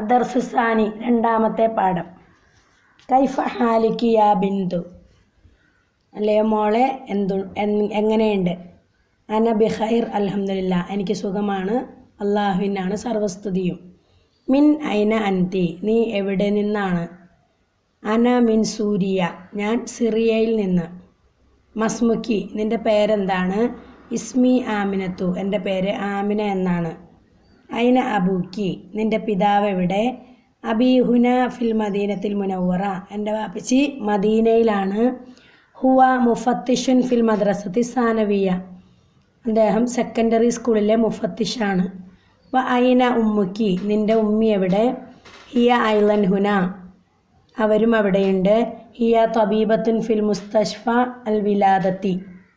അദർസുസാനി രണ്ടാമത്തെ പാഠം കൈഫ ഹാലിക്ക് യാ ബിന്ദു അല്ലയോ മോളെ എന്തു എൻ- എങ്ങനെയുണ്ട് അന ബിഖൈർ അൽഹംദുലില്ല എനിക്ക് സുഖമാണ് അള്ളാഹുവിനാണ് സർവസ്തുതിയും മിൻ ഐന അൻതി നീ എവിടെ നിന്നാണ് അന മിൻ സൂരിയ ഞാൻ സിറിയയിൽ നിന്ന് മസ്മുക്കി നിൻ്റെ പേരെന്താണ് ഇസ്മി ആമിനത്തു എൻ്റെ പേര് ആമിന എന്നാണ് ഐന അബൂക്കി നിൻ്റെ പിതാവ് എവിടെ അബീഹുന ഫിൽ മദീനത്തിൽ മുനവറ എൻ്റെ വാപ്പച്ചി മദീനയിലാണ് ഹുവ മുഫത്തിഷുൻ ഫിൽ മദ്രസത്തി സാനവിയ അദ്ദേഹം സെക്കൻഡറി സ്കൂളിലെ മുഫത്തിഷാണ് വ ഐന ഉമ്മുക്കി നിൻ്റെ ഉമ്മി എവിടെ ഹിയ ഐലൻ ഹുന അവരും അവിടെയുണ്ട് ഹിയ തബീബത്തുൻ ഫിൽ മുസ്തഷ്ഫ അൽ വിലാദത്തി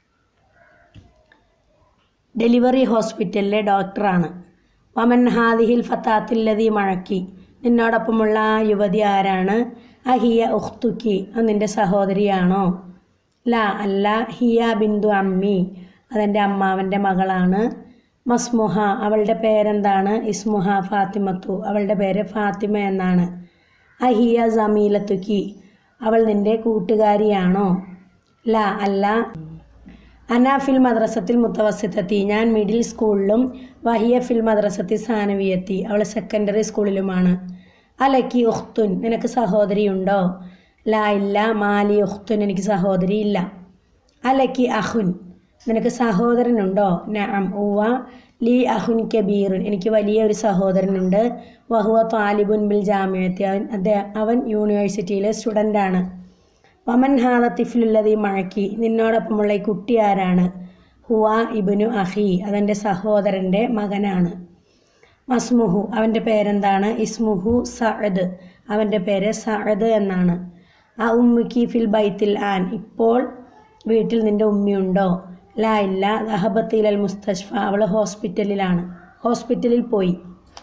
ഡെലിവറി ഹോസ്പിറ്റലിലെ ഡോക്ടറാണ് വമൻ ഹാദിഹിൽ ഫത്താത്തുല്ലതി മഴക്കി നിന്നോടൊപ്പമുള്ള ആ യുവതി ആരാണ് അഹിയ ഉഖ്തുക്കി അത് നിൻ്റെ സഹോദരിയാണോ ല അല്ല ഹിയ ബിന്ദു അമ്മി അതെൻ്റെ അമ്മാവൻ്റെ മകളാണ് മസ്മുഹ അവളുടെ പേരെന്താണ് ഇസ്മുഹ ഫാത്തിമത്തു അവളുടെ പേര് ഫാത്തിമ എന്നാണ് അഹിയ ജമീലത്തുക്കി അവൾ നിൻ്റെ കൂട്ടുകാരിയാണോ ല അല്ല അന ഫിൽ മദ്രസത്തിൽ മുത്തവസിത്തെത്തി ഞാൻ മിഡിൽ സ്കൂളിലും വഹിയ ഫിൽ മദ്രസത്തിൽ സാനവിയെത്തി അവൾ സെക്കൻഡറി സ്കൂളിലുമാണ് അലക്കി ഉഖ്തുൻ നിനക്ക് സഹോദരിയുണ്ടോ ലാ ഇല്ല മാലി ഉഖ്തുൻ എനിക്ക് സഹോദരി ഇല്ല അലക്കി അഹുൻ നിനക്ക് സഹോദരനുണ്ടോ നഅം ഉവ ലീ അഹുൻ കബീറുൻ എനിക്ക് വലിയ ഒരു സഹോദരനുണ്ട് വഹുവ താലിബുൻ ബിൽ ജാമ്യത്തി അവൻ അദ്ദേഹം അവൻ യൂണിവേഴ്സിറ്റിയിലെ സ്റ്റുഡൻ്റാണ് വമൻ ഹാദ തിഫ്ലുല്ലതി മഴക്കി നിന്നോടൊപ്പമുള്ള ഈ കുട്ടി ആരാണ് ഹുവ ഇബിനു അഹി അതെൻ്റെ സഹോദരൻ്റെ മകനാണ് മസ്മുഹു അവൻ്റെ പേരെന്താണ് ഇസ്മുഹു സഅദ് അവൻ്റെ പേര് സഅദ് എന്നാണ് ആ ഉമ്മുക്കി ഫിൽ ബൈത്തിൽ ആൻ ഇപ്പോൾ വീട്ടിൽ നിൻ്റെ ഉമ്മയുണ്ടോ ലാ ഇല്ല ദഹബത്തിൽ അൽ മുസ്തഷ്ഫ അവൾ ഹോസ്പിറ്റലിലാണ് ഹോസ്പിറ്റലിൽ പോയി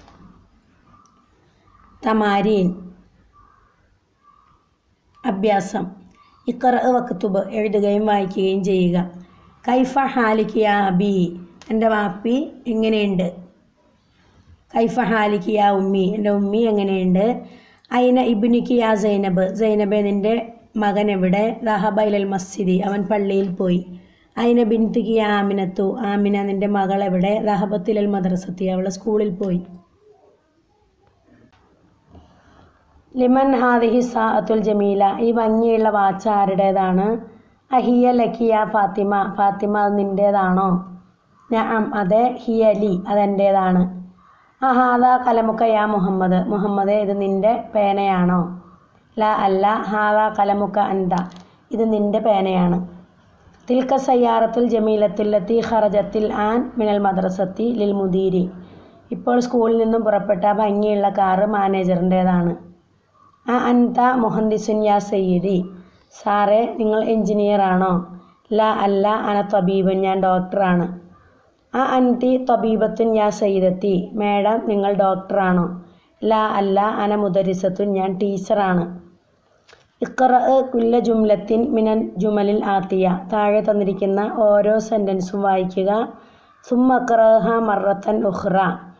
തമാരീൻ അഭ്യാസം ഇക്കറ വക്തുബ് എഴുതുകയും വായിക്കുകയും ചെയ്യുക കൈഫ ഹാലിക്കിയ അബി എൻ്റെ വാപ്പി എങ്ങനെയുണ്ട് കൈഫ ഹാലിക്കിയ ഉമ്മി എൻ്റെ ഉമ്മി എങ്ങനെയുണ്ട് അയിന ഇബിനിക്കിയ സൈനബ് സൈനബ് നിൻ്റെ മകൻ എവിടെ ദഹബൈലൽ മസ്ജിദി അവൻ പള്ളിയിൽ പോയി അയിന ബിൻതുക്കിയ ആമിനത്തു ആമിന നിൻ്റെ മകൾ എവിടെ ദഹബത്തിലൽ മദ്രസത്തി അവൾ സ്കൂളിൽ പോയി ലിമൻ ഹാദിഹി സാഅത്തുൽ ജമീല ഈ ഭംഗിയുള്ള വാച്ച് ആരുടേതാണ് അഹിയ ലക്കിയ ഫാത്തിമ ഫാത്തിമ അത് നിൻ്റേതാണോ ഞാൻ അതെ ഹിയലി അതെൻ്റേതാണ് അഹാദ കലമുക്ക യാ മുഹമ്മദ് മുഹമ്മദ് ഇത് നിൻ്റെ പേനയാണോ ല അല്ല ഹാദ കലമുക്ക അന്ത ഇത് നിൻ്റെ പേനയാണ് തിൽക്ക സയ്യാറത്തുൽ ജമീലത്തുല്ലത്തി ഖറജത്തിൽ ആൻ മിനൽ മദ്രസത്തി ലിൽ മുദീരി ഇപ്പോൾ സ്കൂളിൽ നിന്നും പുറപ്പെട്ട ഭംഗിയുള്ള കാറ് മാനേജറിൻ്റേതാണ് ആ അൻത മുഹന്ദിസുൻ യാ സയ്യിദി സാറേ നിങ്ങൾ എഞ്ചിനീയർ ആണോ ല അല്ല അന തബീബൻ ഞാൻ ഡോക്ടറാണ് ആ അൻതി തബീബത്തുൻ യാ സയ്യിദത്തി മേഡം നിങ്ങൾ ഡോക്ടറാണോ ല അല്ല അന മുദരിസത്തുൻ ഞാൻ ടീച്ചറാണ് ഇഖ്റ കുല്ല ജുംലത്തിൻ മിനൽ ജുമലിൽ ആത്തിയ താഴെ തന്നിരിക്കുന്ന ഓരോ സെൻറ്റൻസും വായിക്കുക സുമ്മ അക്റഹ മറത്തൻ ഉഹ്റ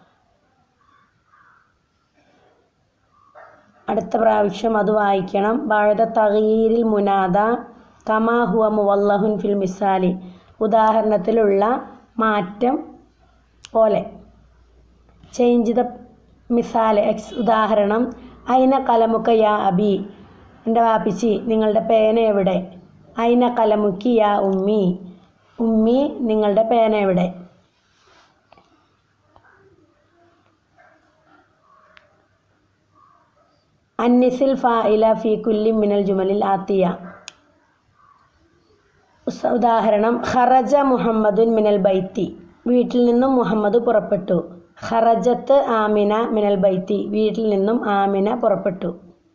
അടുത്ത പ്രാവശ്യം അത് വായിക്കണം വാഴത തകീരിൽ മുനാദ കമാ ഹുവ മുവല്ലഹുൻ ഫിൽ മിസാലി ഉദാഹരണത്തിലുള്ള മാറ്റം പോലെ ചേഞ്ച് ദ മിസാല് എക്സ് ഉദാഹരണം അയിന കലമുക്ക യാ അബി എൻ്റെ വാപ്പിച്ചി നിങ്ങളുടെ പേന എവിടെ അയിന കലമുക്കി യാ ഉമ്മി ഉമ്മി നിങ്ങളുടെ പേന എവിടെ അന്നിസിൽ ഫായില ഫി കുല്ലി മിനൽ ജുമലിൽ ആത്തിയ ഉസ- ഉദാഹരണം ഖറജ മുഹമ്മദുൻ മിനൽ ബൈത്തി വീട്ടിൽ നിന്നും മുഹമ്മദ് പുറപ്പെട്ടു ഖറജത്ത് ആമിന മിനൽ ബൈത്തി വീട്ടിൽ നിന്നും ആമിന പുറപ്പെട്ടു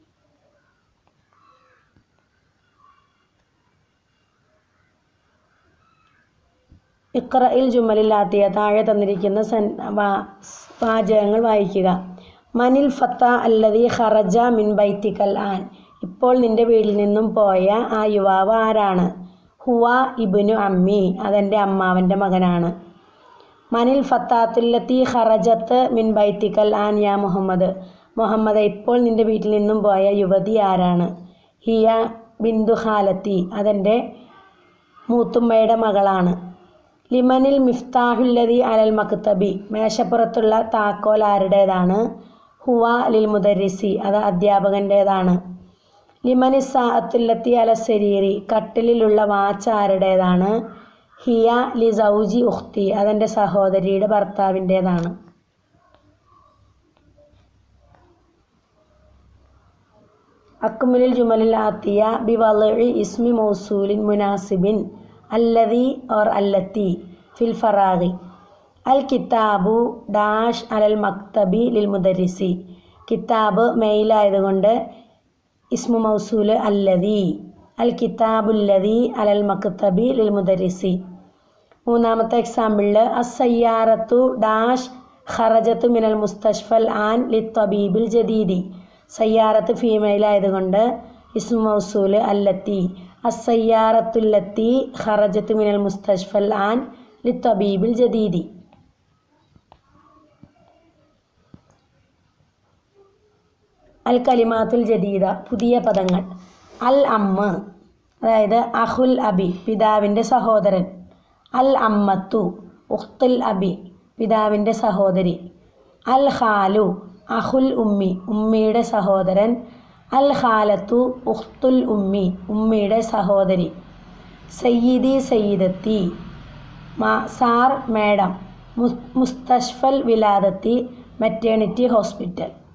ഇക്രയിൽ ജുമലിലാത്തിയ താഴെ തന്നിരിക്കുന്ന സെൻ വാ- വാചകങ്ങൾ വായിക്കുക മനിൽ ഫത്ത അല്ലതി ഖറജ മിൻ ബൈത്തിക്കൽ ആൻ ഇപ്പോൾ നിന്റെ വീട്ടിൽ നിന്നും പോയ ആ യുവാവ് ആരാണ് ഹുവ ഇബിനു അമ്മി അതെൻ്റെ അമ്മാവൻ്റെ മകനാണ് മനിൽ ഫത്താത്തുല്ലത്തി ഖറജത്ത് മിൻ ബൈത്തിക്കൽ ആൻ യാ മുഹമ്മദ് മുഹമ്മദ് ഇപ്പോൾ നിന്റെ വീട്ടിൽ നിന്നും പോയ യുവതി ആരാണ് ഹിയ ബിന്ദു ഖാലത്തി അതെൻ്റെ മൂത്തുമ്മയുടെ മകളാണ് ലിമനിൽ മിഫ്താഹുല്ലതി അലൽ മക്തബി മേശപ്പുറത്തുള്ള താക്കോൽ ആരുടേതാണ് ഹുവ ലിൽ മുദരിസി അത് അധ്യാപകൻ്റേതാണ് ലിമനി സാഅത്തുല്ലത്തി അല ശരീരി കട്ടിലിലുള്ള വാച്ച് ആരുടേതാണ് ഹിയ ലി സൗജി ഉഖ്തി അതെൻ്റെ സഹോദരിയുടെ ഭർത്താവിൻ്റേതാണ് അക്മുലിൽ ജുമലിൽ ആത്തിയ ബി വളി ഇസ്മി മൗസൂലിൻ മുനാസിബിൻ അല്ലതി ഓർ അല്ലത്തി ഫിൽ ഫറാഖി അൽ കിതാബു ഡാഷ് അലൽ മക്തബി ലിൽ മുദരിസി കിതാബ് മെയിലായതുകൊണ്ട് ഇസ്മു മൗസൂല് അല്ലതി അൽ കിതാബുല്ലതി അലൽ മക്തബി ലിൽ മുദരിസി മൂന്നാമത്തെ എക്സാമ്പിളിൽ അസയ്യാറത്തു ഡാഷ് ഖറജത്തു മിനൽ മുസ്തഷ്ഫൽ ആൻ ലി തബീബിൽ ജദീദി സയ്യാറത്ത് ഫീമെയിൽ ആയതുകൊണ്ട് ഇസ്മു മൗസൂല് അല്ലത്തി അസയ്യാറത്തുല്ലത്തി ഖറജത്ത് മിനൽ മുസ്തഷ്ഫൽ ആൻ ലി തബീബിൽ ജദീദി അൽ കലിമാത്തുൽ ജദീദ പുതിയ പദങ്ങൾ അൽ അമ്മ അതായത് അഹുൽ അബി പിതാവിൻ്റെ സഹോദരൻ അൽ അമ്മത്തു ഉഖ്തുൽ അബി പിതാവിൻ്റെ സഹോദരി അൽ ഖാലു അഹുൽ ഉമ്മി ഉമ്മിയുടെ സഹോദരൻ അൽ ഖാലത്തു ഉഖ്തുൽ ഉമ്മി ഉമ്മിയുടെ സഹോദരി സയ്യിദി സയ്യിദത്തി മാ സാർ മേഡം മുസ്തഷ്ഫൽ വിലാദത്തി മെറ്റേണിറ്റി ഹോസ്പിറ്റൽ